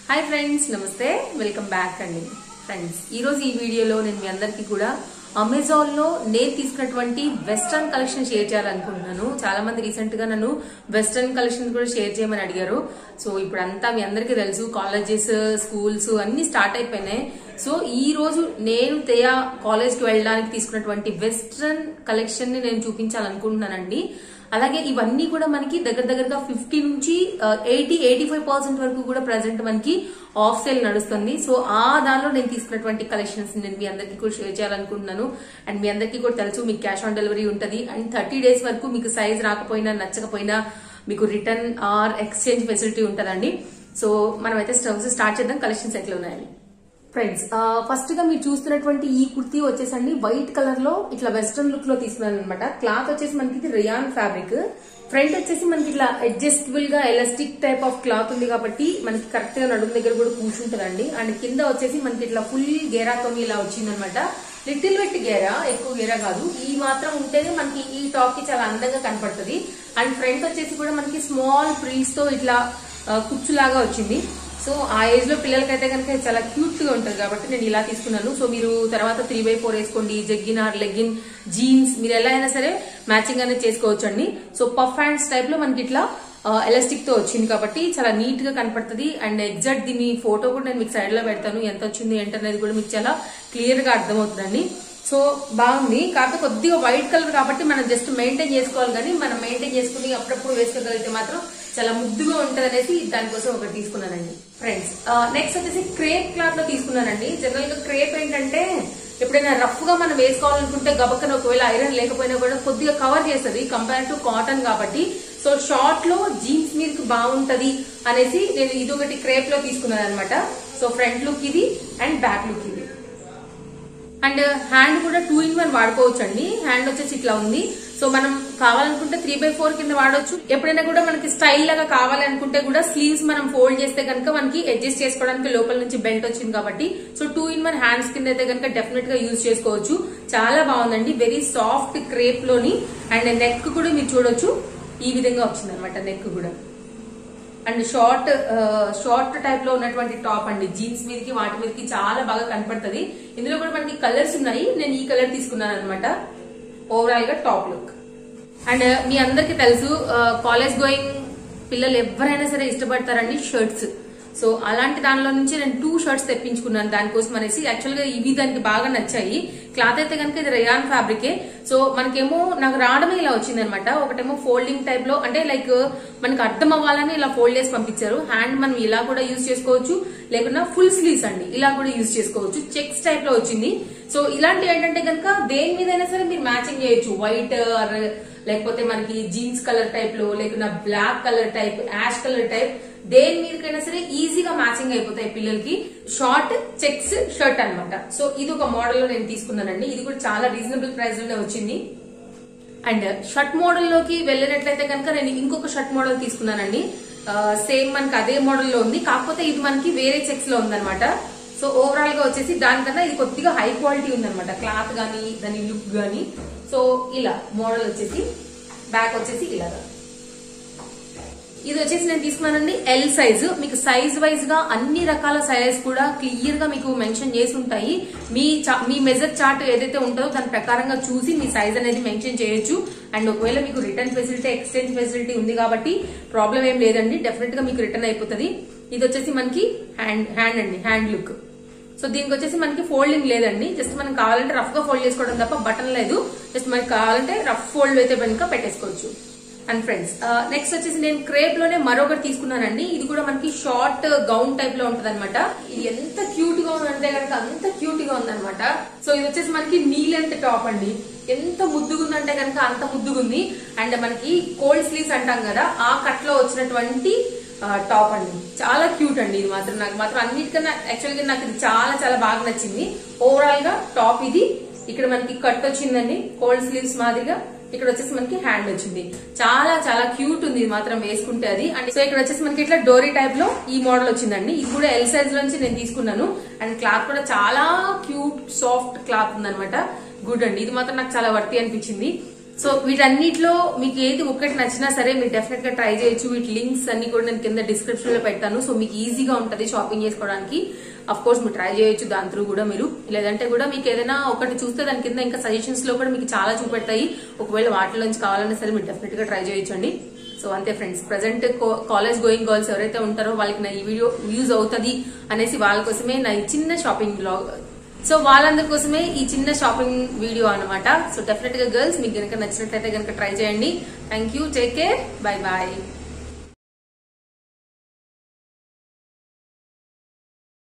hi friends నమస్తే welcome back అండి friends ఈ రోజు ఈ వీడియోలో నేను మీ అందరికీ కూడా అమెజాన్ లో నేను తీసుకున్నటువంటి వెస్ట్రన్ కలెక్షన్ షేర్ చేయాలనుకుంటున్నాను చాలా మంది రీసెంట్ గా నన్ను వెస్ట్రన్ కలెక్షన్ కూడా షేర్ చేయమని అడిగారు సో ఇప్పుడు అంతా మీ అందరికీ తెలుసు కాలేజెస్ స్కూల్స్ అన్ని స్టార్ట్ అయిపోయినాయి సో ఈ రోజు నేను తేయా కాలేజ్ కి వెళ్ళడానికి తీసుకున్నటువంటి వెస్ట్రన్ కలెక్షన్ ని నేను చూపించాలనుకుంటున్నానండి అలాగే ఇవన్నీ కూడా మనకి దగ్గర దగ్గరగా ఫిఫ్టీ నుంచి ఎయిటీ ఎయిటీ ఫైవ్ పర్సెంట్ వరకు కూడా ప్రజెంట్ మనకి ఆఫ్ సేల్ నడుస్తుంది సో ఆ దానిలో నేను తీసుకున్నటువంటి కలెక్షన్స్ నేను మీ అందరికీ కూడా షేర్ చేయాలనుకుంటున్నాను అండ్ మీ అందరికీ కూడా తెలుసు మీకు క్యాష్ ఆన్ డెలివరీ ఉంటుంది అండ్ థర్టీ డేస్ వరకు మీకు సైజ్ రాకపోయినా నచ్చకపోయినా మీకు రిటర్న్ ఆర్ ఎక్స్చేంజ్ ఫెసిలిటీ ఉంటుందండి సో మనం అయితే స్టవ్స్ స్టార్ట్ చేద్దాం కలెక్షన్స్ ఎట్లా ఉన్నాయని ఫ్రెండ్స్ ఫస్ట్ గా మీరు చూస్తున్నటువంటి ఈ కుర్తీ వచ్చేసండి వైట్ కలర్ లో ఇట్లా వెస్ట్రన్ లుక్ లో తీసుకున్నాను అనమాట క్లాత్ వచ్చేసి మనకి ఇది రియాన్ ఫ్యాబ్రిక్ ఫ్రంట్ వచ్చేసి మనకి ఇట్లా అడ్జస్టబుల్ గా ఎలాస్టిక్ టైప్ ఆఫ్ క్లాత్ ఉంది కాబట్టి మనకి కరెక్ట్ గా నడుము దగ్గర కూడా కూర్చుంటదండి అండ్ కింద వచ్చేసి మనకి ఇట్లా ఫుల్ గేరాతో ఇలా వచ్చిందనమాట లిటిల్ వెట్ గేరా ఎక్కువ గేరా కాదు ఈ మాత్రం ఉంటేనే మనకి ఈ టాప్ కి చాలా అందంగా కనపడుతుంది అండ్ ఫ్రంట్ వచ్చేసి కూడా మనకి స్మాల్ ప్రీస్ తో ఇట్లా ఆ, కుచ్చులాగా వచ్చింది సో ఆ ఏజ్ లో పిల్లలకైతే కనుక చాలా క్యూట్ గా ఉంటుంది కాబట్టి నేను ఇలా తీసుకున్నాను సో మీరు తర్వాత త్రీ బై ఫోర్ వేసుకోండి జగ్గిన్ ఆర్ లెగ్గిన్ జీన్స్ మీరు ఎలా అయినా సరే మ్యాచింగ్ అనేది చేసుకోవచ్చు అండి సో పఫ్ హ్యాండ్స్ టైప్ లో మనకి ఇట్లా ఎలాస్టిక్ తో వచ్చింది కాబట్టి చాలా నీట్ గా కనపడుతుంది అండ్ ఎగ్జాక్ట్ దీని ఫోటో కూడా నేను మీకు సైడ్ లో పెడతాను ఎంత వచ్చింది ఏంటనేది కూడా మీకు చాలా క్లియర్ గా అర్థమవుతుందండి సో బాగుంది కాకపోతే కొద్దిగా వైట్ కలర్ కాబట్టి మనం జస్ట్ మెయింటైన్ చేసుకోవాలి కానీ మనం మెయింటైన్ చేసుకుని అప్పుడప్పుడు వేసుకోగలిగితే మాత్రం చాలా ముద్దుగా ఉంటది అనేసి దానికోసం ఒకటి తీసుకున్నానండి ఫ్రెండ్స్ నెక్స్ట్ వచ్చేసి క్రేప్ క్లాత్ లో తీసుకున్నానండి జనరల్ గా క్రేప్ ఏంటంటే ఎప్పుడైనా రఫ్ గా మనం వేసుకోవాలనుకుంటే గబక్కన ఒకవేళ ఐరన్ లేకపోయినా కూడా కొద్దిగా కవర్ చేస్తుంది కంపేర్ టు కాటన్ కాబట్టి సో షార్ట్ లో జీన్స్ మీదకి బాగుంటది అనేసి నేను ఇది ఒకటి క్రేప్ లో తీసుకున్నాను అనమాట సో ఫ్రంట్ లుక్ ఇది అండ్ బ్యాక్ లుక్ ఇది అండ్ హ్యాండ్ కూడా టూ ఇన్ వన్ వాడుకోవచ్చు అండి హ్యాండ్ వచ్చేసి ఇట్లా ఉంది సో మనం కావాలనుకుంటే త్రీ బై ఫోర్ కింద వాడొచ్చు ఎప్పుడైనా కూడా మనకి స్టైల్ లాగా కావాలనుకుంటే కూడా స్లీవ్స్ మనం ఫోల్డ్ చేస్తే కనుక మనకి అడ్జస్ట్ చేసుకోవడానికి లోపల నుంచి బెల్ట్ వచ్చింది కాబట్టి so two in one hands కింద అయితే కనుక డెఫినెట్ గా యూజ్ చేసుకోవచ్చు చాలా బాగుందండి వెరీ సాఫ్ట్ క్రేప్ లోని అండ్ నెక్ కూడా మీరు చూడొచ్చు ఈ విధంగా వచ్చింది అనమాట నెక్ కూడా అండ్ షార్ట్ షార్ట్ టైప్ లో ఉన్నటువంటి టాప్ అండి జీన్స్ మీదకి వాటి మీదకి చాలా బాగా కనపడుతుంది ఇందులో కూడా మనకి కలర్స్ ఉన్నాయి నేను ఈ కలర్ తీసుకున్నాను అనమాట ఓవరాల్ గా టాప్ లుక్ అండ్ మీ అందరికి తెలుసు కాలేజ్ గోయింగ్ పిల్లలు ఎవరైనా సరే ఇష్టపడతారండి షర్ట్స్ సో అలాంటి దానిలో నుంచి నేను టూ షర్ట్స్ తెప్పించుకున్నాను దానికోసం అనేసి యాక్చువల్ గా ఇవి దానికి బాగా నచ్చాయి క్లాత్ అయితే కనుక ఇది రేయాన్ ఫ్యాబ్రికే సో మనకేమో నాకు రావడమే ఇలా వచ్చింది అనమాట ఒకటేమో ఫోల్డింగ్ టైప్ లో అంటే లైక్ మనకు అర్థం అవ్వాలని ఇలా ఫోల్డ్ చేసి పంపించారు హ్యాండ్ మనం ఇలా కూడా యూజ్ చేసుకోవచ్చు లేకున్నా ఫుల్ స్లీవ్స్ అండి ఇలా కూడా యూజ్ చేసుకోవచ్చు చెక్స్ టైప్ లో వచ్చింది సో ఇలాంటివి ఏంటంటే కనుక దేని మీదైనా సరే మీరు మ్యాచింగ్ చేయొచ్చు వైట్ ఆర్ లేకపోతే మనకి జీన్స్ కలర్ టైప్ లో లేకున్నా black colour type ash colour type దేని మీదకైనా సరే ఈజీగా మ్యాచింగ్ అయిపోతాయి పిల్లలకి షార్ట్ చెక్స్ షర్ట్ అన్నమాట సో ఇది ఒక మోడల్ లో నేను తీసుకున్నానండి ఇది కూడా చాలా రీజనబుల్ ప్రైస్ లోనే వచ్చింది అండ్ షర్ట్ మోడల్ లోకి వెళ్ళినట్లయితే కనుక నేను ఇంకొక షర్ట్ మోడల్ తీసుకున్నానండి సేమ్ మనకి అదే మోడల్ లో ఉంది కాకపోతే ఇది మనకి వేరే చెక్స్ లో ఉందన్నమాట సో ఓవరాల్ గా వచ్చేసి దానికన్నా ఇది కొద్దిగా హై క్వాలిటీ ఉందన్నమాట క్లాత్ గానీ దాని లుక్ గానీ సో ఇలా మోడల్ వచ్చేసి బ్యాక్ వచ్చేసి ఇలాగా ఇది వచ్చేసి నేను తీసుకున్నానండి ఎల్ సైజు మీకు సైజ్ వైజ్ గా అన్ని రకాల సైజ్ కూడా క్లియర్ గా మీకు మెన్షన్ చేసి ఉంటాయి మీ చా- మీ మెజర్ చార్ట్ ఏదైతే ఉంటుందో దాని ప్రకారంగా చూసి మీ సైజ్ అనేది మెన్షన్ చేయొచ్చు అండ్ ఒకవేళ మీకు రిటర్న్ ఫెసిలిటీ ఎక్స్చేంజ్ ఫెసిలిటీ ఉంది కాబట్టి ప్రాబ్లం ఏం లేదండి డెఫినెట్ గా మీకు రిటర్న్ అయిపోతుంది ఇది వచ్చేసి మనకి హ్యాండ్ హ్యాండ్ అండి హ్యాండ్ లుక్ సో దీనికి వచ్చేసి మనకి ఫోల్డింగ్ లేదండి జస్ట్ మనం కావాలంటే రఫ్ గా ఫోల్డ్ చేసుకోవడం తప్ప బటన్ లేదు జస్ట్ మనకి కావాలంటే రఫ్ ఫోల్డ్ అయితే కనుక పెట్టేసుకోవచ్చు అండ్ ఫ్రెండ్స్ నెక్స్ట్ వచ్చేసి నేను క్రేప్ లోనే మరొకటి తీసుకున్నానండి ఇది కూడా మనకి షార్ట్ గౌన్ టైప్ లో ఉంటది అనమాట ఇది ఎంత క్యూట్ గా ఉందంటే కనుక అంత క్యూట్ గా ఉందన్నమాట సో ఇది వచ్చేసి మనకి నీ లెంత్ టాప్ అండి ఎంత ముద్దుగా ఉందంటే కనుక అంత ముద్దుగా ఉంది అండ్ మనకి కోల్డ్ స్లీవ్స్ అంటాం కదా ఆ కట్ లో వచ్చినటువంటి టాప్ అండి చాలా క్యూట్ అండి ఇది మాత్రం నాకు మాత్రం అన్నిటికన్నా యాక్చువల్ గా నాకు ఇది చాలా చాలా బాగా నచ్చింది ఓవరాల్ గా టాప్ ఇది ఇక్కడ మనకి కట్ వచ్చిందండి కోల్డ్ స్లీవ్స్ మాదిరిగా ఇక్కడ వచ్చేసి మనకి హ్యాండ్ వచ్చింది చాలా చాలా క్యూట్ ఉంది ఇది మాత్రం వేసుకుంటే అది అండ్ సో ఇక్కడ వచ్చేసి మనకి ఇట్లా డోరీ టైప్ లో ఈ మోడల్ వచ్చిందండి ఇది కూడా ఎల్ సైజ్ లో నుంచి నేను తీసుకున్నాను అండ్ క్లాత్ కూడా చాలా క్యూట్ సాఫ్ట్ క్లాత్ ఉందన్నమాట గుడ్ అండి ఇది మాత్రం నాకు చాలా వర్తి అనిపించింది సో వీటన్నిటిలో మీకు ఏది ఒక్కటి నచ్చినా సరే మీరు డెఫినెట్ గా ట్రై చేయొచ్చు వీటి లింక్స్ అన్ని కూడా నేను కింద డిస్క్రిప్షన్ లో పెడతాను సో మీకు ఈజీగా ఉంటది షాపింగ్ చేసుకోవడానికి అఫ్ కోర్స్ మీరు ట్రై చేయొచ్చు దాని త్రూ కూడా మీరు లేదంటే కూడా మీకు ఏదైనా ఒకటి చూస్తే దాని కింద ఇంకా సజెషన్స్ లో కూడా మీకు చాలా చూపెడతాయి ఒకవేళ వాటిలోంచి కావాలన్నా సరే మీరు డెఫినెట్ గా ట్రై చేయొచ్చండి సో అంతే friends present college going girls ఎవరైతే ఉంటారో వాళ్ళకి నా ఈ వీడియో యూజ్ అవుతుంది అనేసి వాళ్ళ కోసమే నా ఈ చిన్న షాపింగ్ బ్లాగ్ సో వాళ్ళందరి కోసమే ఈ చిన్న షాపింగ్ వీడియో అన్నమాట సో డెఫినెట్ గా గర్ల్స్ మీకు కనుక నచ్చినట్లయితే కనుక ట్రై చేయండి thank you take care bye bye